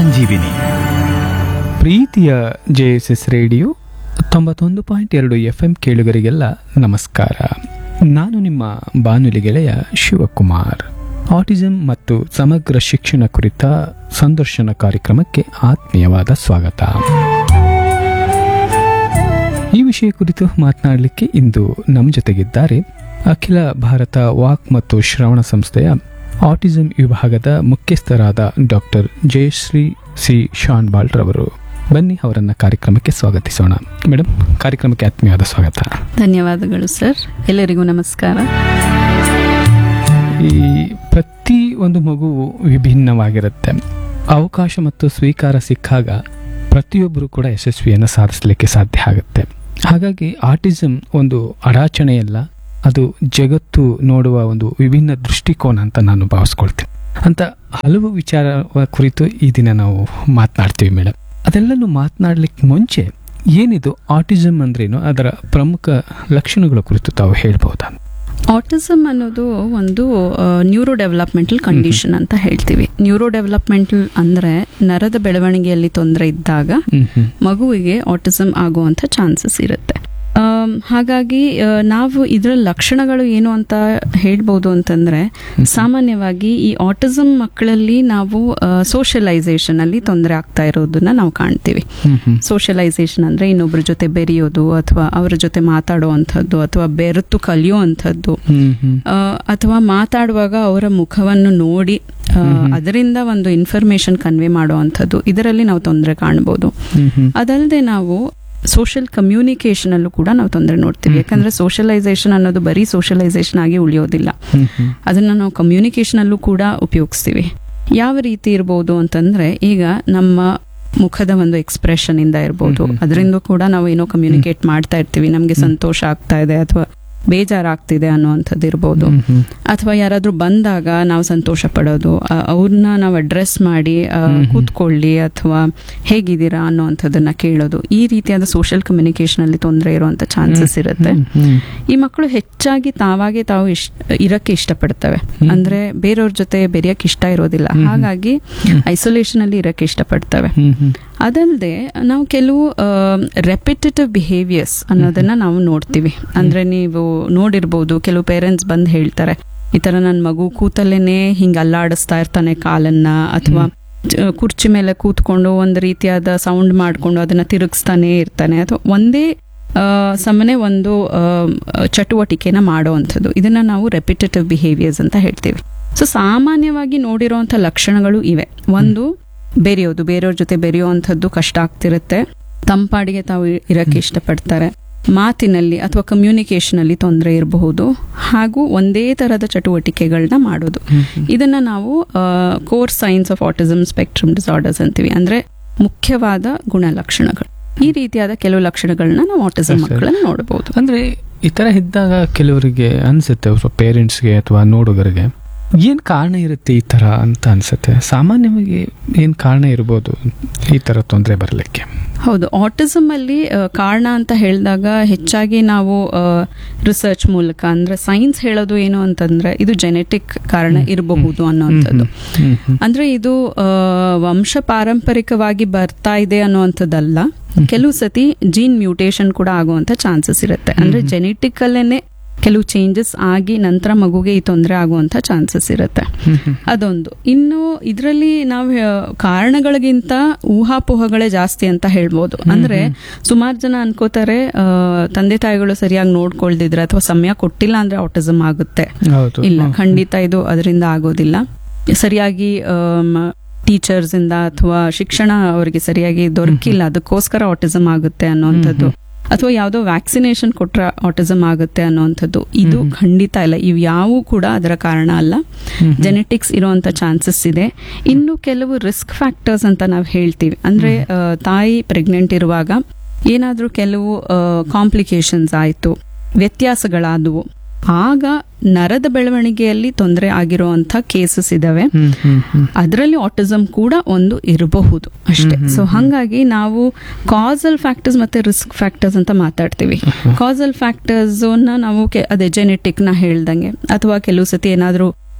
ಸಂಜೀವಿನಿ ಪ್ರೀತಿಯ J S S radio ತೊಂಬತ್ತೊಂದು point ಎರಡು ಎಫ್ ಎಂ ಕೇಳುಗರಿಗೆಲ್ಲ ನಮಸ್ಕಾರ ನಾನು ನಿಮ್ಮ ಬಾನುಲಿ ಗೆಳೆಯ ಶಿವಕುಮಾರ್ ಆಟಿಸಂ ಮತ್ತು ಸಮಗ್ರ ಶಿಕ್ಷಣ ಕುರಿತ ಸಂದರ್ಶನ ಕಾರ್ಯಕ್ರಮಕ್ಕೆ ಆತ್ಮೀಯವಾದ ಸ್ವಾಗತ ಈ ವಿಷಯ ಕುರಿತು ಮಾತನಾಡಲಿಕ್ಕೆ ಇಂದು ನಮ್ಮ ಜೊತೆಗಿದ್ದಾರೆ ಅಖಿಲ ಭಾರತ ವಾಕ್ ಮತ್ತು ಶ್ರವಣ ಸಂಸ್ಥೆಯ ಆಟಿಸಂ ವಿಭಾಗದ ಮುಖ್ಯಸ್ಥರಾದ ಡಾಕ್ಟರ್ ಜಯಶ್ರೀ ಸಿ ಶಾನ್ಬಾಳ್ ರವರು ಬನ್ನಿ ಅವರನ್ನ ಕಾರ್ಯಕ್ರಮಕ್ಕೆ ಸ್ವಾಗತಿಸೋಣ ಮೇಡಮ್ ಕಾರ್ಯಕ್ರಮಕ್ಕೆ ಆತ್ಮೀಯವಾದ ಸ್ವಾಗತ ಧನ್ಯವಾದಗಳು ಸರ್ ಎಲ್ಲರಿಗೂ ನಮಸ್ಕಾರ ಈ ಪ್ರತಿ ಒಂದು ಮಗುವು ವಿಭಿನ್ನವಾಗಿರುತ್ತೆ ಅವಕಾಶ ಮತ್ತು ಸ್ವೀಕಾರ ಸಿಕ್ಕಾಗ ಪ್ರತಿಯೊಬ್ಬರು ಕೂಡ ಯಶಸ್ವಿಯನ್ನು ಸಾಧಿಸಲಿಕ್ಕೆ ಸಾಧ್ಯ ಆಗುತ್ತೆ ಹಾಗಾಗಿ ಆಟಿಸಂ ಒಂದು ಅಡಾಚಣೆಯಲ್ಲ ಅದು ಜಗತ್ತು ನೋಡುವ ಒಂದು ವಿಭಿನ್ನ ದೃಷ್ಟಿಕೋನ ಅಂತ ನಾನು ಭಾವಿಸ್ಕೊಳ್ತೀನಿ ಅಂತ ಹಲವು ವಿಚಾರ ಕುರಿತು ಈ ದಿನ ನಾವು ಮಾತನಾಡ್ತೀವಿ ಮೇಡಮ್ ಅದೆಲ್ಲನೂ ಮಾತನಾಡ್ಲಿಕ್ಕೆ ಮುಂಚೆ ಏನಿದು ಆಟಿಸಂ ಅಂದ್ರೇನು ಅದರ ಪ್ರಮುಖ ಲಕ್ಷಣಗಳ ಕುರಿತು ತಾವು ಹೇಳ್ಬಹುದಾ ಆಟಿಸಮ್ ಅನ್ನೋದು ಒಂದು ನ್ಯೂರೋ ಡೆವಲಪ್ಮೆಂಟಲ್ ಕಂಡೀಷನ್ ಅಂತ ಹೇಳ್ತೀವಿ ನ್ಯೂರೋ ಡೆವಲಪ್ಮೆಂಟಲ್ ಅಂದ್ರೆ ನರದ ಬೆಳವಣಿಗೆಯಲ್ಲಿ ತೊಂದರೆ ಇದ್ದಾಗ ಹ್ಮ್ ಹ್ಮ್ ಮಗುವಿಗೆ ಆಟಿಸಮ್ ಆಗುವಂತ ಚಾನ್ಸಸ್ ಇರುತ್ತೆ ಆಮ್, ಹಾಗಾಗಿ ಆ, ನಾವು ಇದರ ಲಕ್ಷಣಗಳು ಏನು ಅಂತ ಹೇಳ್ಬೋದು ಅಂತಂದ್ರೆ ಸಾಮಾನ್ಯವಾಗಿ ಈ ಆಟಿಸಮ್ ಮಕ್ಕಳಲ್ಲಿ ನಾವು ಸೋಷಲೈಸೇಷನ್ ಅಲ್ಲಿ ತೊಂದರೆ ಆಗ್ತಾ ಇರೋದನ್ನ ನಾವು ಕಾಣ್ತೀವಿ ಹ್ಮ್ ಹ್ಮ್ ಸೋಷಲೈಸೇಷನ್ ಅಂದ್ರೆ ಇನ್ನೊಬ್ಬರ ಜೊತೆ ಬೆರೆಯೋದು ಅಥವಾ ಅವರ ಜೊತೆ ಮಾತಾಡುವಂಥದ್ದು ಅಥವಾ ಬೆರೆತು ಕಲಿಯುವಂಥದ್ದು ಹ್ಮ್ ಹ್ಮ್ ಆ, ಅಥವಾ ಮಾತಾಡುವಾಗ ಅವರ ಮುಖವನ್ನು ನೋಡಿ ಆ, ಅದರಿಂದ ಒಂದು ಇನ್ಫಾರ್ಮೇಶನ್ ಕನ್ವೆ ಮಾಡುವಂಥದ್ದು ಇದರಲ್ಲಿ ನಾವು ತೊಂದರೆ ಕಾಣಬಹುದು ಹ್ಮ್ ಹ್ಮ್ ಅದಲ್ಲದೆ ನಾವು ಸೋಷಿಯಲ್ ಕಮ್ಯುನಿಕೇಶನ್ ಅಲ್ಲೂ ಕೂಡ ನಾವು ತೊಂದರೆ ನೋಡ್ತೀವಿ ಯಾಕಂದ್ರೆ ಸೋಷಲೈಸೇಷನ್ ಅನ್ನೋದು ಬರೀ ಸೋಷಲೈಸೇಷನ್ ಆಗಿ ಉಳಿಯೋದಿಲ್ಲ ಹ್ಮ್ ಹ್ಮ್ ಅದನ್ನ ನಾವು ಕಮ್ಯುನಿಕೇಶನ್ ಅಲ್ಲೂ ಕೂಡ ಉಪಯೋಗಿಸ್ತೀವಿ ಯಾವ ರೀತಿ ಇರ್ಬೋದು ಅಂತಂದ್ರೆ ಈಗ ನಮ್ಮ ಮುಖದ ಒಂದು ಎಕ್ಸ್ಪ್ರೆಷನ್ ಇಂದ ಇರ್ಬೋದು ಹ್ಮ್ ಹ್ಮ್. ಅದರಿಂದ ಕೂಡ ನಾವು ಏನೋ ಕಮ್ಯುನಿಕೇಟ್ ಮಾಡ್ತಾ ಇರ್ತೀವಿ ನಮ್ಗೆ ಸಂತೋಷ ಆಗ್ತಾ ಇದೆ ಅಥವಾ ಬೇಜಾರಾಗ್ತಿದೆ ಅನ್ನುವಂಥದ್ದು ಇರ್ಬೋದು ಹ್ಮ್ ಹ್ಮ್ ಅಥವಾ ಯಾರಾದ್ರೂ ಬಂದಾಗ ನಾವು ಸಂತೋಷ ಪಡೋದು ಆ- ಅವ್ರನ್ನ ನಾವು ಅಡ್ರೆಸ್ ಮಾಡಿ ಆ, ಹ್ಮ್ ಹ್ಮ್. ಕೂತ್ಕೊಳ್ಳಿ ಅಥವಾ ಹೇಗಿದ್ದೀರಾ ಅನ್ನೋವಂಥದ್ದನ್ನ ಕೇಳೋದು ಈ ರೀತಿಯಾದ ಸೋಷಿಯಲ್ ಕಮ್ಯುನಿಕೇಶನ್ ಅಲ್ಲಿ ತೊಂದರೆ ಇರುವಂತ ಚಾನ್ಸಸ್ ಇರುತ್ತೆ ಹ್ಮ್ ಹ್ಮ್ ಈ ಮಕ್ಕಳು ಹೆಚ್ಚಾಗಿ ತಾವಾಗೆ ತಾವು ಇಷ್ಟ ಇರಕ್ಕೆ ಇಷ್ಟಪಡ್ತವೆ ಹ್ಮ್. ಅಂದ್ರೆ ಬೇರೆಯವ್ರ ಜೊತೆ ಬೆರೆಯಕ್ಕೆ ಇಷ್ಟ ಇರೋದಿಲ್ಲ ಹ್ಮ್. ಹಾಗಾಗಿ ಐಸೋಲೇಷನ್ ಅಲ್ಲಿ ಇರಕ್ಕೆ ಇಷ್ಟಪಡ್ತವೆ ಹ್ಮ್ ಹ್ಮ್ ಅದಲ್ಲದೆ ನಾವು ಕೆಲವು ರೆಪಿಟೇಟಿವ್ ಬಿಹೇವಿಯರ್ಸ್ ಅನ್ನೋದನ್ನ ನಾವು ನೋಡ್ತೀವಿ ಅಂದ್ರೆ ನೀವು ನೋಡಿರ್ಬೋದು ಕೆಲವು ಪೇರೆಂಟ್ಸ್ ಬಂದು ಹೇಳ್ತಾರೆ ಈ ತರ ನನ್ನ ಮಗು ಕೂತಲ್ಲೇನೆ ಹಿಂಗ ಅಲ್ಲಾಡಿಸ್ತಾ ಇರ್ತಾನೆ ಕಾಲನ್ನ ಅಥವಾ ಚ- ಕುರ್ಚಿ ಮೇಲೆ ಕೂತ್ಕೊಂಡು ಒಂದು ರೀತಿಯಾದ ಸೌಂಡ್ ಮಾಡ್ಕೊಂಡು ಅದನ್ನ ತಿರುಗಿಸ್ತಾನೆ ಇರ್ತಾನೆ ಅಥವಾ ಒಂದೇ ಆ, ಸಮನೆ ಒಂದು ಆ, ಚಟುವಟಿಕೆನ ಮಾಡುವಂಥದ್ದು ಇದನ್ನ ನಾವು ರೆಪಿಟೇಟಿವ್ ಬಿಹೇವಿಯರ್ಸ್ ಅಂತ ಹೇಳ್ತೀವಿ ಸೊ ಸಾಮಾನ್ಯವಾಗಿ ನೋಡಿರುವಂಥ ಲಕ್ಷಣಗಳು ಇವೆ ಒಂದು ಬೆರೆಯೋದು ಬೇರೆಯವ್ರ ಜೊತೆ ಬೆರೆಯುವಂಥದ್ದು ಕಷ್ಟ ಆಗ್ತಿರುತ್ತೆ ತಂಪಾಡಿಗೆ ತಾವು ಇ- ಇರಕ್ಕೆ ಇಷ್ಟಪಡ್ತಾರೆ ಮಾತಿನಲ್ಲಿ ಅಥವಾ ಕಮ್ಯುನಿಕೇಶನ್ ಅಲ್ಲಿ ತೊಂದರೆ ಇರಬಹುದು ಹಾಗೂ ಒಂದೇ ತರದ ಚಟುವಟಿಕೆಗಳನ್ನ ಮಾಡೋದು ಹ್ಮ್ ಹ್ಮ್ ಇದನ್ನ ನಾವು core signs of autism spectrum disorders ಅಂತೀವಿ ಅಂದ್ರೆ ಮುಖ್ಯವಾದ ಗುಣಲಕ್ಷಣಗಳು ಈ ರೀತಿಯಾದ ಕೆಲವು ಲಕ್ಷಣಗಳನ್ನ ನಾವು ಆಟಿಸಮ್ ಸರಿ. ಮಕ್ಕಳಲ್ಲಿ ನೋಡಬಹುದು ಅಂದ್ರೆ ಈ ತರ ಇದ್ದಾಗ ಕೆಲವರಿಗೆ ಅನ್ಸುತ್ತೆ ಅವ್ರ ಪೇರೆಂಟ್ಸ್ಗೆ ಅಥವಾ ನೋಡುಗರಿಗೆ ಏನ್ ಕಾರಣ ಇರುತ್ತೆ ಈ ತರ ಅಂತ ಅನ್ಸುತ್ತೆ ಸಾಮಾನ್ಯವಾಗಿ ಏನ್ ಕಾರಣ ಇರ್ಬೋದು ಈ ತರ ತೊಂದರೆ ಬರಲಿಕ್ಕೆ ಹೌದು ಆಟಿಸಮ್ ಅಲ್ಲಿ ಆ, ಕಾರಣ ಅಂತ ಹೇಳಿದಾಗ ಹೆಚ್ಚಾಗಿ ನಾವು ರಿಸರ್ಚ್ ಮೂಲಕ ಅಂದ್ರೆ ಸೈನ್ಸ್ ಹೇಳೋದು ಏನು ಅಂತಂದ್ರೆ ಇದು ಜೆನೆಟಿಕ್ ಕಾರಣ ಇರಬಹುದು ಅನ್ನುವಂಥದ್ದು ಹ್ಮ್ ಹ್ಮ್ ಅಂದ್ರೆ ಇದು ಆ, ವಂಶ ಪಾರಂಪರಿಕವಾಗಿ ಬರ್ತಾ ಇದೆ ಅನ್ನುವಂಥದ್ದಲ್ಲ ಕೆಲವು ಸತಿ ಜೀನ್ ಮ್ಯೂಟೇಶನ್ ಕೂಡ ಆಗುವಂತ ಚಾನ್ಸಸ್ ಇರುತ್ತೆ ಅಂದ್ರೆ ಜೆನೆಟಿಕ್ ಅಲ್ಲೇನೆ ಕೆಲವು ಚೇಂಜಸ್ ಆಗಿ ನಂತರ ಮಗುಗೆ ಈ ತೊಂದರೆ ಆಗುವಂತ ಚಾನ್ಸಸ್ ಇರುತ್ತೆ ಹ್ಮ್ ಹ್ಮ್ ಅದೊಂದು ಇನ್ನು ಇದರಲ್ಲಿ ನಾವು ಕಾರಣಗಳಿಗಿಂತ ಊಹಾಪೋಹಗಳೇ ಜಾಸ್ತಿ ಅಂತ ಹೇಳ್ಬೋದು ಅಂದ್ರೆ ಸುಮಾರು ಜನ ಅನ್ಕೋತಾರೆ ಆ, ತಂದೆ ತಾಯಿಗಳು ಸರಿಯಾಗಿ ನೋಡ್ಕೊಳ್ದಿದ್ರೆ ಅಥವಾ ಸಮಯ ಕೊಟ್ಟಿಲ್ಲ ಅಂದ್ರೆ ಆಟಿಸಮ್ ಆಗುತ್ತೆ ಹೌದು ಇಲ್ಲ ಹ್ಮ್. ಖಂಡಿತ ಇದು ಅದರಿಂದ ಆಗೋದಿಲ್ಲ ಸರಿಯಾಗಿ ಟೀಚರ್ಸ್ ಇಂದ ಅಥವಾ ಶಿಕ್ಷಣ ಅವರಿಗೆ ಸರಿಯಾಗಿ ದೊರಕಿಲ್ಲ ಅದಕ್ಕೋಸ್ಕರ ಆಟಿಸಮ್ ಆಗುತ್ತೆ ಅನ್ನುವಂಥದ್ದು ಅಥವಾ ಯಾವುದೋ ವ್ಯಾಕ್ಸಿನೇಷನ್ ಕೊಟ್ರೆ ಆಟಿಸಮ್ ಆಗುತ್ತೆ ಅನ್ನುವಂಥದ್ದು ಇದು ಹ್ಮ್. ಖಂಡಿತ ಇಲ್ಲ ಇವು ಯಾವೂ ಕೂಡ ಅದರ ಕಾರಣ ಅಲ್ಲ ಹ್ಮ್ ಹ್ಮ್. ಜೆನೆಟಿಕ್ಸ್ ಇರುವಂತ ಚಾನ್ಸಸ್ ಇದೆ ಇನ್ನು ಕೆಲವು ರಿಸ್ಕ್ ಫ್ಯಾಕ್ಟರ್ಸ್ ಅಂತ ನಾವು ಹೇಳ್ತೀವಿ ಅಂದ್ರೆ ಆ, ತಾಯಿ ಪ್ರೆಗ್ನೆಂಟ್ ಇರುವಾಗ ಏನಾದ್ರೂ ಕೆಲವು ಕಾಂಪ್ಲಿಕೇಶನ್ಸ್ ಆಯ್ತು ವ್ಯತ್ಯಾಸಗಳಾದವು ಆಗ ನರದ ಬೆಳವಣಿಗೆಯಲ್ಲಿ ತೊಂದರೆ ಆಗಿರುವಂತ ಕೇಸಸ್ ಇದಾವೆ ಹ್ಮ್ ಹ್ಮ್ ಹ್ಮ್ ಅದರಲ್ಲಿ ಆಟಿಸಮ್ ಕೂಡ ಒಂದು ಇರಬಹುದು ಅಷ್ಟೇ ಹ್ಮ್, ಹ್ಮ್, ಸೊ ಹಾಗಾಗಿ ನಾವು ಕಾಸಲ್ ಫ್ಯಾಕ್ಟರ್ಸ್ ಮತ್ತೆ ರಿಸ್ಕ್ ಫ್ಯಾಕ್ಟರ್ಸ್ ಅಂತ ಮಾತಾಡ್ತೀವಿ ಕಾಸಲ್ ಫ್ಯಾಕ್ಟರ್ಸ್ ನಾವು ಕೆ- ಅದೇ ಜೆನೆಟಿಕ್ ನ ಹೇಳ್ದಂಗೆ ಅಥವಾ ಕೆಲವು ಸತಿ ಏನಾದ್ರೂ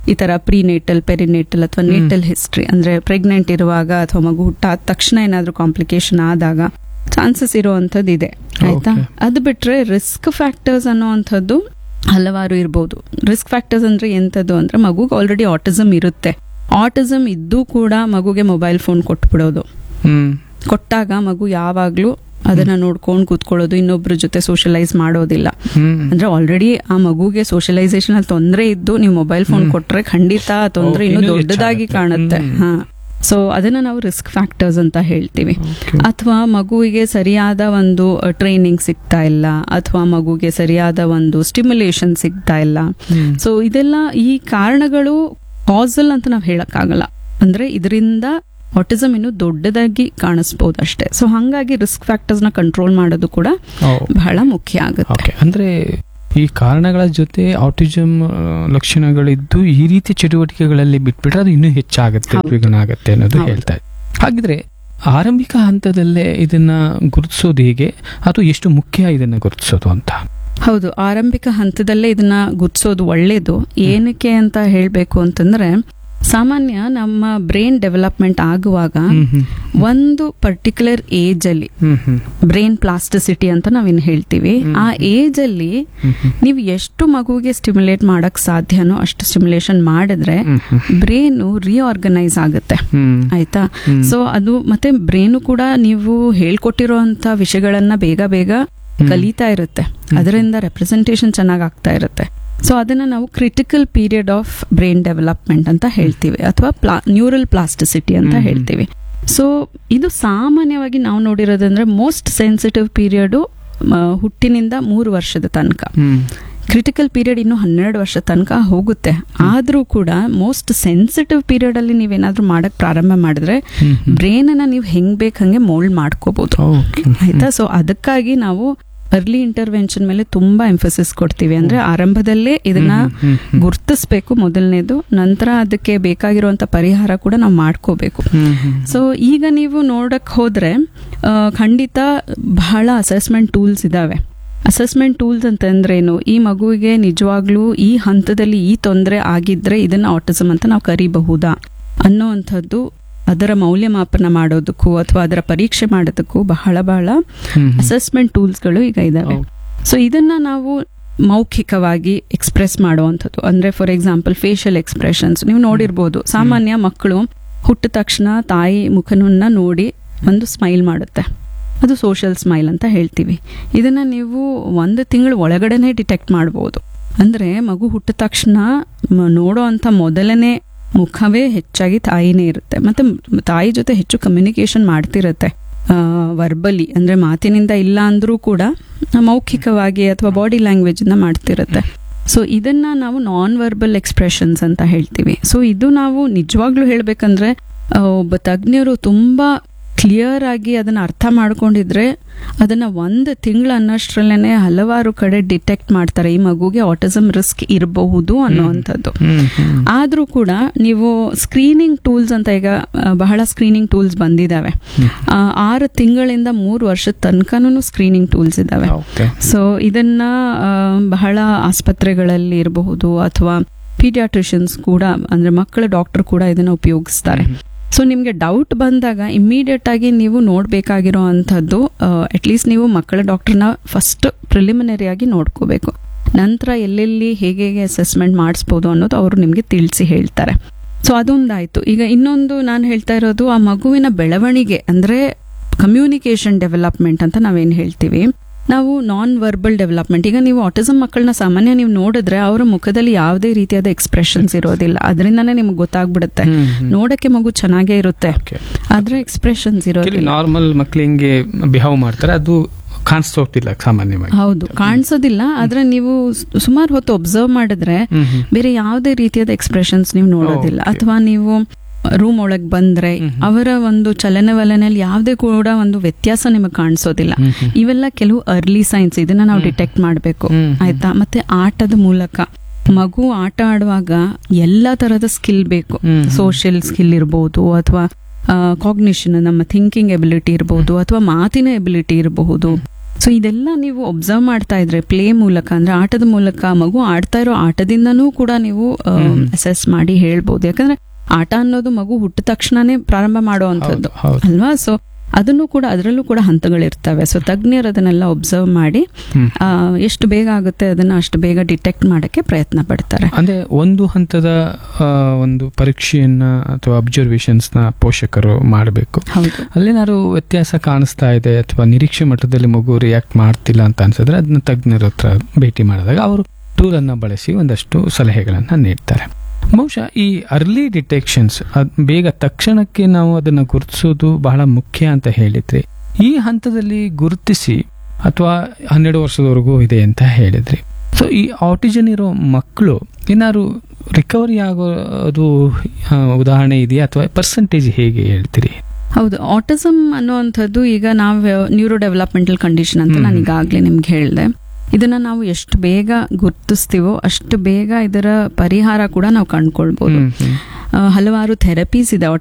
ಈ ತರ ಪ್ರಿನೇಟಲ್ ಪೆರಿನೇಟಲ್ ಅಥವಾ ಹ್ಮ್. ನೇಟಲ್ ಹಿಸ್ಟ್ರಿ ಅಂದ್ರೆ ಪ್ರೆಗ್ನೆಂಟ್ ಇರುವಾಗ ಅಥವಾ ಮಗು ಹುಟ್ಟಾದ ತಕ್ಷಣ ಏನಾದ್ರೂ ಕಾಂಪ್ಲಿಕೇಶನ್ ಆದಾಗ ಚಾನ್ಸಸ್ ಇರುವಂತದ್ದು ಇದೆ ಆಯ್ತಾ Okay. ಅದು ಬಿಟ್ರೆ ರಿಸ್ಕ್ ಫ್ಯಾಕ್ಟರ್ಸ್ ಅನ್ನುವಂಥದ್ದು ಹಲವಾರು ಇರ್ಬೋದು ರಿಸ್ಕ್ ಫ್ಯಾಕ್ಟರ್ಸ್ ಅಂದ್ರೆ ಎಂಥದ್ದು ಅಂದ್ರೆ ಮಗುಗೆ ಆಲ್ರೆಡಿ ಆಟಿಸಮ್ ಇರುತ್ತೆ ಆಟಿಸಮ್ ಇದ್ದು ಕೂಡ ಮಗುಗೆ ಮೊಬೈಲ್ ಫೋನ್ ಕೊಟ್ಬಿಡೋದು ಹ್ಮ್ ಕೊಟ್ಟಾಗ ಮಗು ಯಾವಾಗ್ಲೂ ಅದನ್ನ ನೋಡ್ಕೊಂಡು ಕೂತ್ಕೊಳ್ಳೋದು ಇನ್ನೊಬ್ರ ಜೊತೆ ಸೋಷಲೈಸ್ ಮಾಡೋದಿಲ್ಲ ಹ್ಮ್ ಅಂದ್ರೆ ಆಲ್ರೆಡಿ ಆ ಮಗುಗೆ ಸೋಷಲೈಸೇಷನ್ ಅಲ್ಲಿ ತೊಂದರೆ ಇದ್ದು ನೀವು ಮೊಬೈಲ್ ಫೋನ್ ಹ್ಮ್. ಕೊಟ್ರೆ ಖಂಡಿತ ಆ ತೊಂದರೆ ಓ, ಇನ್ನೂ ಇನ್ನೂ ದೊಡ್ಡದಾಗಿ ಹೆಚ್ಚಾಗುತ್ತೆ. ಕಾಣುತ್ತೆ ಹ್ಮ್. ಹಾ ಸೊ ಅದನ್ನ ನಾವು ರಿಸ್ಕ್ ಫ್ಯಾಕ್ಟರ್ಸ್ ಅಂತ ಹೇಳ್ತೀವಿ Okay. ಅಥವಾ ಮಗುವಿಗೆ ಸರಿಯಾದ ಒಂದು ಟ್ರೈನಿಂಗ್ ಸಿಗ್ತಾ ಇಲ್ಲ ಅಥವಾ ಮಗುಗೆ ಸರಿಯಾದ ಒಂದು ಸ್ಟಿಮ್ಯುಲೇಷನ್ ಸಿಗ್ತಾ ಇಲ್ಲ ಹ್ಮ್. ಸೊ ಇದೆಲ್ಲ ಈ ಕಾರಣಗಳು ಕಾಸಲ್ ಅಂತ ನಾವು ಹೇಳಕ್ಕಾಗಲ್ಲ ಅಂದ್ರೆ ಇದರಿಂದ ಆಟಿಸಮ್ ಇನ್ನು ದೊಡ್ಡದಾಗಿ ಕಾಣಿಸ್ಬೋದು ಅಷ್ಟೇ ಸೊ ಹಂಗಾಗಿ ರಿಸ್ಕ್ ಫ್ಯಾಕ್ಟರ್ಸ್ ನ ಕಂಟ್ರೋಲ್ ಮಾಡೋದು ಕೂಡ ಓ, ಬಹಳ ಮುಖ್ಯ ಆಗುತ್ತೆ ಓಕೆ ಅಂದ್ರೆ ಈ ಕಾರಣಗಳ ಜೊತೆ ಆಟಿಸಮ್ ಲಕ್ಷಣಗಳಿದ್ದು ಈ ರೀತಿ ಚಟುವಟಿಕೆಗಳಲ್ಲಿ ಬಿಟ್ಬಿಟ್ರೆ ಅದು ಇನ್ನೂ ಹೆಚ್ಚಾಗುತ್ತೆ ಹೌದು. ದ್ವಿಗುಣ ಆಗುತ್ತೆ ಅನ್ನೋದು ಹೌದು. ಹೇಳ್ತಾ ಇದ್ದಾರೆ ಹಾಗಿದ್ರೆ ಆರಂಭಿಕ ಹಂತದಲ್ಲೇ ಇದನ್ನ ಗುರುತಿಸೋದು ಹೇಗೆ ಅಥವಾ ಎಷ್ಟು ಮುಖ್ಯ ಇದನ್ನ ಗುರುತಿಸೋದು ಅಂತ ಹೌದು ಆರಂಭಿಕ ಹಂತದಲ್ಲೇ ಇದನ್ನ ಗುರ್ತಿಸೋದು ಒಳ್ಳೇದು ಏನಕ್ಕೆ ಅಂತ ಹೇಳ್ಬೇಕು ಅಂತಂದ್ರೆ ಸಾಮಾನ್ಯ ನಮ್ಮ ಬ್ರೈನ್ ಡೆವಲಪ್ಮೆಂಟ್ ಆಗುವಾಗ ಹ್ಮ್ ಹ್ಮ್. ಒಂದು ಪರ್ಟಿಕ್ಯುಲರ್ ಏಜ್ ಅಲ್ಲಿ ಹ್ಮ್ ಹ್ಮ್. ಬ್ರೈನ್ ಪ್ಲಾಸ್ಟಿಸಿಟಿ ಅಂತ ನಾವೇನ್ ಹೇಳ್ತೀವಿ ಹ್ಮ್. ಆ ಏಜ್ ಅಲ್ಲಿ ಹ್ಮ್ ಹ್ಮ್. ನೀವು ಎಷ್ಟು ಮಗುವಿಗೆ ಸ್ಟಿಮ್ಯುಲೇಟ್ ಮಾಡಕ್ ಸಾಧ್ಯನೋ ಅಷ್ಟು ಸ್ಟಿಮ್ಯುಲೇಷನ್ ಮಾಡಿದ್ರೆ ಹ್ಮ್ ಹ್ಮ್. ಬ್ರೈನ್ ರೀಆರ್ಗನೈಸ್ ಆಗುತ್ತೆ ಹ್ಮ್. ಆಯ್ತಾ ಹ್ಮ್. ಸೊ ಅದು ಮತ್ತೆ ಬ್ರೈನು ಕೂಡ ನೀವು ಹೇಳ್ಕೊಟ್ಟಿರೋಂತ ವಿಷಯಗಳನ್ನ ಬೇಗ ಬೇಗ ಹ್ಮ್. ಕಲಿತಾ ಇರುತ್ತೆ ಅದರಿಂದ ರೆಪ್ರೆಸೆಂಟೇಷನ್ ಚೆನ್ನಾಗಿ ಆಗ್ತಾ ಇರುತ್ತೆ ಸೊ ಅದನ್ನ ನಾವು critical period of brain development ಅಂತ ಹೇಳ್ತೀವಿ ಅಥವಾ ಪ್ಲಾ ನ್ಯೂರಲ್ ಪ್ಲಾಸ್ಟಿಸಿಟಿ ಅಂತ ಹ್ಮ್. ಹೇಳ್ತೀವಿ ಸೊ ಇದು ಸಾಮಾನ್ಯವಾಗಿ ನಾವು ನೋಡಿರೋದಂದ್ರೆ ಮೋಸ್ಟ್ ಸೆನ್ಸಿಟಿವ್ ಪೀರಿಯಡ್ ಹುಟ್ಟಿನಿಂದ ಮೂರು ವರ್ಷದ ತನಕ ಹ್ಮ್. ಕ್ರಿಟಿಕಲ್ ಪೀರಿಯಡ್ ಇನ್ನು ಹನ್ನೆರಡು ವರ್ಷ ತನಕ ಹೋಗುತ್ತೆ ಆದ್ರೂ ಕೂಡ ಮೋಸ್ಟ್ ಸೆನ್ಸಿಟಿವ್ ಪೀರಿಯಡ್ ಅಲ್ಲಿ ನೀವೇನಾದ್ರೂ ಮಾಡಕ್ ಪ್ರಾರಂಭ ಮಾಡಿದ್ರೆ ಹ್ಮ್ ಹ್ಮ್. ಬ್ರೈನ್ ಅನ್ನ ನೀವು ಹೆಂಗ್ ಬೇಕ್ ಹಂಗೆ ಮೋಲ್ಡ್ ಮಾಡ್ಕೋಬಹುದು ಓಕೆ. ಆಯ್ತಾ ಸೊ ಅದಕ್ಕಾಗಿ ನಾವು ಅರ್ಲಿ ಇಂಟರ್ವೆನ್ಷನ್ ಮೇಲೆ ತುಂಬಾ ಎಂಫಸಿಸ್ ಕೊಡ್ತೀವಿ ಅಂದ್ರೆ ಆರಂಭದಲ್ಲೇ ಇದನ್ನ ಹ್ಮ್ ಹ್ಮ್ ಹ್ಮ್. ಗುರ್ತಿಸ್ಬೇಕು ಮೊದಲನೇದು ನಂತರ ಅದಕ್ಕೆ ಬೇಕಾಗಿರುವಂತ ಪರಿಹಾರ ಕೂಡ ನಾವು ಮಾಡ್ಕೋಬೇಕು ಹ್ಮ್ ಹ್ಮ್. ಸೊ ಈಗ ನೀವು ನೋಡಕ್ ಹೋದ್ರೆ ಆ, ಖಂಡಿತ ಬಹಳ ಅಸೆಸ್ಮೆಂಟ್ ಟೂಲ್ಸ್ ಇದಾವೆ ಅಸೆಸ್ಮೆಂಟ್ ಟೂಲ್ಸ್ ಅಂತಂದ್ರೇನು ಈ ಮಗುವಿಗೆ ನಿಜವಾಗ್ಲೂ ಈ ಹಂತದಲ್ಲಿ ಈ ತೊಂದರೆ ಆಗಿದ್ರೆ ಇದನ್ನ ಆಟಿಸಮ್ ಅಂತ ನಾವು ಕರಿಬಹುದಾ ಅನ್ನೋವಂಥದ್ದು ಅದರ ಮೌಲ್ಯಮಾಪನ ಮಾಡೋದಕ್ಕೂ ಅಥವಾ ಅದರ ಪರೀಕ್ಷೆ ಮಾಡೋದಕ್ಕೂ ಬಹಳ ಬಹಳ ಹ್ಮ್ ಹ್ಮ್. ಅಸೆಸ್ಮೆಂಟ್ ಟೂಲ್ಸ್ಗಳು ಈಗ ಇದಾವೆ ಹೌದು. ಸೊ ಇದನ್ನ ನಾವು ಮೌಖಿಕವಾಗಿ ಎಕ್ಸ್ಪ್ರೆಸ್ ಮಾಡುವಂಥದ್ದು ಅಂದ್ರೆ ಫಾರ್ ಎಕ್ಸಾಂಪಲ್ ಫೇಶಿಯಲ್ ಎಕ್ಸ್ಪ್ರೆಷನ್ಸ್ ನೀವು ನೋಡಿರ್ಬೋದು ಸಾಮಾನ್ಯ ಮಕ್ಕಳು ಹುಟ್ಟಿದ ತಕ್ಷಣ ತಾಯಿ ಮುಖನನ್ನ ನೋಡಿ ಒಂದು ಸ್ಮೈಲ್ ಮಾಡುತ್ತೆ ಅದು ಸೋಷಿಯಲ್ ಸ್ಮೈಲ್ ಅಂತ ಹೇಳ್ತೀವಿ ಇದನ್ನ ನೀವು ಒಂದು ತಿಂಗಳ ಒಳಗಡೆನೆ ಡಿಟೆಕ್ಟ್ ಮಾಡ್ಬೋದು ಅಂದ್ರೆ ಮಗು ಹುಟ್ಟಿದ ತಕ್ಷಣ ಮ- ನೋಡೋ ಅಂತ ಮೊದಲನೇ ಮುಖವೇ ಹೆಚ್ಚಾಗಿ ತಾಯಿನೇ ಇರುತ್ತೆ ಮತ್ತೆ ಮ್- ತಾಯಿ ಜೊತೆ ಹೆಚ್ಚು ಕಮ್ಯುನಿಕೇಶನ್ ಮಾಡ್ತಿರತ್ತೆ ವರ್ಬಲಿ ಅಂದ್ರೆ ಮಾತಿನಿಂದ ಇಲ್ಲ ಅಂದ್ರೂ ಕೂಡ ಮೌಖಿಕವಾಗಿ ಅಥವಾ ಬಾಡಿ ಲ್ಯಾಂಗ್ವೇಜ್ ನ ಮಾಡ್ತಿರುತ್ತೆ ಸೊ ಇದನ್ನ ನಾವು ನಾನ್ ವರ್ಬಲ್ ಎಕ್ಸ್ಪ್ರೆಷನ್ಸ್ ಅಂತ ಹೇಳ್ತೀವಿ ಸೊ ಇದು ನಾವು ನಿಜವಾಗ್ಲೂ ಹೇಳ್ಬೇಕಂದ್ರೆ ಆ, ಒಬ್ಬ ತಜ್ಞರು ತುಂಬಾ ಕ್ಲಿಯರ್ ಆಗಿ ಅದನ್ನ ಅರ್ಥ ಮಾಡ್ಕೊಂಡಿದ್ರೆ ಅದನ್ನ ಒಂದು ತಿಂಗಳ ಅನ್ನೋಷ್ಟ್ರಲ್ಲೇನೆ ಹಲವಾರು ಕಡೆ ಡಿಟೆಕ್ಟ್ ಮಾಡ್ತಾರೆ ಈ ಮಗುಗೆ ಆಟಿಸಮ್ ರಿಸ್ಕ್ ಇರಬಹುದು ಅನ್ನುವಂಥದ್ದು ಹ್ಮ್ ಹ್ಮ್. ಆದ್ರೂ ಕೂಡ ನೀವು ಸ್ಕ್ರೀನಿಂಗ್ ಟೂಲ್ಸ್ ಅಂತ ಈಗ ಆ, ಬಹಳ ಸ್ಕ್ರೀನಿಂಗ್ ಟೂಲ್ಸ್ ಬಂದಿದಾವೆ ಹ್ಮ್. ಆ, ಆರು ತಿಂಗಳಿಂದ ಮೂರು ವರ್ಷದ ತನಕನೂ ಸ್ಕ್ರೀನಿಂಗ್ ಟೂಲ್ಸ್ ಇದಾವೆ ಓಕೆ. ಸೊ ಇದನ್ನ ಆ, ಬಹಳ ಆಸ್ಪತ್ರೆಗಳಲ್ಲಿ ಇರಬಹುದು ಅಥವಾ ಪೀಡಿಯಾಟ್ರಿಷಿಯನ್ಸ್ ಕೂಡ ಅಂದ್ರೆ ಮಕ್ಕಳ ಡಾಕ್ಟರ್ ಕೂಡ ಇದನ್ನ ಉಪಯೋಗಿಸ್ತಾರೆ ಹ್ಮ್. ಸೊ ನಿಮ್ಗೆ ಡೌಟ್ ಬಂದಾಗ ಇಮಿಡಿಯೇಟ್ ಆಗಿ ನೀವು ನೋಡ್ಬೇಕಾಗಿರೋ ಅಂಥದ್ದು ಅಟ್ಲೀಸ್ಟ್ ನೀವು ಮಕ್ಕಳ ಡಾಕ್ಟರ್ನ ಫಸ್ಟ್ ಪ್ರಿಲಿಮಿನರಿ ಆಗಿ ನೋಡ್ಕೋಬೇಕು ನಂತರ ಎಲ್ಲೆಲ್ಲಿ ಹೇಗೆ ಹೇಗೆ ಅಸೆಸ್ಮೆಂಟ್ ಮಾಡಿಸ್ಬೋದು ಅನ್ನೋದು ಅವರು ನಿಮಗೆ ತಿಳಿಸಿ ಹೇಳ್ತಾರೆ ಸೊ ಅದೊಂದಾಯ್ತು ಈಗ ಇನ್ನೊಂದು ನಾನು ಹೇಳ್ತಾ ಇರೋದು ಆ ಮಗುವಿನ ಬೆಳವಣಿಗೆ ಅಂದ್ರೆ ಕಮ್ಯುನಿಕೇಶನ್ ಡೆವಲಪ್ಮೆಂಟ್ ಅಂತ ನಾವೇನು ಹೇಳ್ತೀವಿ ನಾವು ನಾನ್ ವರ್ಬಲ್ ಡೆವಲಪ್ಮೆಂಟ್ ಈಗ ನೀವು ಆಟಿಸಮ್ ಮಕ್ಕಳನ್ನ ಸಾಮಾನ್ಯ ನೀವು ನೋಡಿದ್ರೆ ಅವರ ಮುಖದಲ್ಲಿ ಯಾವುದೇ ರೀತಿಯಾದ ಎಕ್ಸ್ಪ್ರೆಷನ್ಸ್ ಇರೋದಿಲ್ಲ ಅದರಿಂದನೇ ನಿಮ್ಗೆ ಗೊತ್ತಾಗ್ಬಿಡುತ್ತೆ ಹ್ಮ್ ಹ್ಮ್. ನೋಡಕ್ಕೆ ಮಗು ಚೆನ್ನಾಗೇ ಇರುತ್ತೆ ಓಕೆ. ಆದ್ರೆ ಎಕ್ಸ್ಪ್ರೆಷನ್ಸ್ ಇರೋದಿಲ್ಲ ನಾರ್ಮಲ್ ಮಕ್ಳು ಹಿಂಗೆ ಬಿಹೇವ್ ಮಾಡ್ತಾರೆ ಅದು ಕಾಣಿಸ್ತಾ ಹೋಗ್ತಿಲ್ಲ ಸಾಮಾನ್ಯವಾಗಿ ಹೌದು ಕಾಣಿಸೋದಿಲ್ಲ ಆದ್ರೆ ನೀವು ಸುಮಾರು ಹೊತ್ತು ಒಬ್ಸರ್ವ್ ಮಾಡಿದ್ರೆ ಹ್ಮ್ ಹ್ಮ್. ಬೇರೆ ಯಾವುದೇ ರೀತಿಯಾದ ಎಕ್ಸ್ಪ್ರೆಷನ್ಸ್ ನೀವು ನೋಡೋದಿಲ್ಲ Okay. ಅಥವಾ ನೀವು ರೂಮ್ ಒಳಗ್ ಬಂದ್ರೆ ಹ್ಮ್. ಅವರ ಒಂದು ಚಲನವಲನಲ್ಲಿ ಯಾವುದೇ ಕೂಡ ಒಂದು ವ್ಯತ್ಯಾಸ ನಿಮಗೆ ಕಾಣಿಸೋದಿಲ್ಲ ಹ್ಮ್ ಹ್ಮ್. ಇವೆಲ್ಲ ಕೆಲವು ಅರ್ಲಿ ಸೈನ್ಸ್ ಇದನ್ನ ನಾವು ಹ್ಮ್. ಡಿಟೆಕ್ಟ್ ಮಾಡಬೇಕು ಹ್ಮ್ ಹ್ಮ್. ಆಯ್ತಾ ಮತ್ತೆ ಆಟದ ಮೂಲಕ ಮಗು ಆಟ ಆಡುವಾಗ ಎಲ್ಲ ತರದ ಸ್ಕಿಲ್ ಬೇಕು ಹ್ಮ್ ಹ್ಮ್. ಸೋಷಿಯಲ್ ಸ್ಕಿಲ್ ಇರ್ಬೋದು ಅಥವಾ ಕಾಗ್ನಿಷನ್ ನಮ್ಮ ಥಿಂಕಿಂಗ್ ಎಬಿಲಿಟಿ ಇರ್ಬೋದು ಅಥವಾ ಮಾತಿನ ಎಬಿಲಿಟಿ ಇರಬಹುದು ಸೊ ಇದೆಲ್ಲ ನೀವು ಒಬ್ಸರ್ವ್ ಮಾಡ್ತಾ ಇದ್ರೆ ಪ್ಲೇ ಮೂಲಕ ಅಂದ್ರೆ ಆಟದ ಮೂಲಕ ಮಗು ಆಡ್ತಾ ಇರೋ ಆಟದಿಂದನೂ ಕೂಡ ನೀವು ಹ್ಮ್. ಅಸೆಸ್ ಮಾಡಿ ಹೇಳ್ಬೋದು ಯಾಕಂದ್ರೆ ಆಟ ಅನ್ನೋದು ಮಗು ಹುಟ್ಟಿದ ತಕ್ಷಣನೇ ಪ್ರಾರಂಭ ಮಾಡುವಂಥದ್ದು ಹೌದು, ಹೌದು. ಅಲ್ವಾ ಸೊ ಅದನ್ನು ಕೂಡ ಅದರಲ್ಲೂ ಕೂಡ ಹಂತಗಳಿರ್ತವೆ ಸೊ ತಜ್ಞರು ಅದನ್ನೆಲ್ಲ ಒಬ್ಸರ್ವ್ ಮಾಡಿ ಹ್ಮ್. ಆ, ಎಷ್ಟು ಬೇಗ ಆಗುತ್ತೆ ಅದನ್ನ ಅಷ್ಟು ಬೇಗ ಡಿಟೆಕ್ಟ್ ಮಾಡಕ್ಕೆ ಪ್ರಯತ್ನ ಪಡ್ತಾರೆ ಅಂದ್ರೆ ಒಂದು ಹಂತದ ಆ, ಒಂದು ಪರೀಕ್ಷೆಯನ್ನ ಅಥವಾ ಅಬ್ಸರ್ವೇಷನ್ಸ್ ನ ಪೋಷಕರು ಮಾಡಬೇಕು ಹೌದು ಅಲ್ಲೇನಾದ್ರು ವ್ಯತ್ಯಾಸ ಕಾಣಿಸ್ತಾ ಇದೆ ಅಥವಾ ನಿರೀಕ್ಷೆ ಮಟ್ಟದಲ್ಲಿ ಮಗು ರಿಯಾಕ್ಟ್ ಮಾಡ್ತಿಲ್ಲ ಅಂತ ಅನ್ಸಿದ್ರೆ ಅದನ್ನ ತಜ್ಞರ ಹತ್ರ ಭೇಟಿ ಮಾಡಿದಾಗ ಅವರು ಟೂಲ್ ಅನ್ನ ಬಳಸಿ ಒಂದಷ್ಟು ಸಲಹೆಗಳನ್ನ ನೀಡ್ತಾರೆ ಬಹುಶಃ ಈ ಅರ್ಲಿ ಡಿಟೆಕ್ಷನ್ಸ್ ಬೇಗ ತಕ್ಷಣಕ್ಕೆ ನಾವು ಅದನ್ನ ಗುರುತಿಸೋದು ಬಹಳ ಮುಖ್ಯ ಅಂತ ಹೇಳಿದ್ರಿ ಈ ಹಂತದಲ್ಲಿ ಗುರುತಿಸಿ ಅಥವಾ ಹನ್ನೆರಡು ವರ್ಷದವರೆಗೂ ಇದೆ ಅಂತ ಹೇಳಿದ್ರಿ ಸೊ ಈ ಆಟಿಸನ್ ಇರೋ ಮಕ್ಕಳು ಏನಾದ್ರು ರಿಕವರಿ ಆಗೋದು ಆ, ಉದಾಹರಣೆ ಇದೆಯಾ ಅಥವಾ ಪರ್ಸೆಂಟೇಜ್ ಹೇಗೆ ಹೇಳ್ತೀರಿ ಹೌದು ಆಟಿಸಮ್ ಅನ್ನುವಂಥದ್ದು ಈಗ ನಾವು ನ್ಯೂರೋ ಡೆವಲಪ್ಮೆಂಟಲ್ ಕಂಡೀಷನ್ ಅಂತ ಹ್ಮ್. ನಾನು ಈಗಾಗಲೇ ನಿಮ್ಗೆ ಹೇಳಿದೆ ಇದನ್ನ ನಾವು ಎಷ್ಟು ಬೇಗ ಗುರ್ತಿಸ್ತೀವೋ ಅಷ್ಟು ಬೇಗ ಇದರ ಪರಿಹಾರ ಕೂಡ ನಾವು ಕಂಡ್ಕೊಳ್ಬಹುದು ಹ್ಮ್, ಹ್ಮ್. ಆ, ಹಲವಾರು ಥೆರಪೀಸ್ ಇದೆ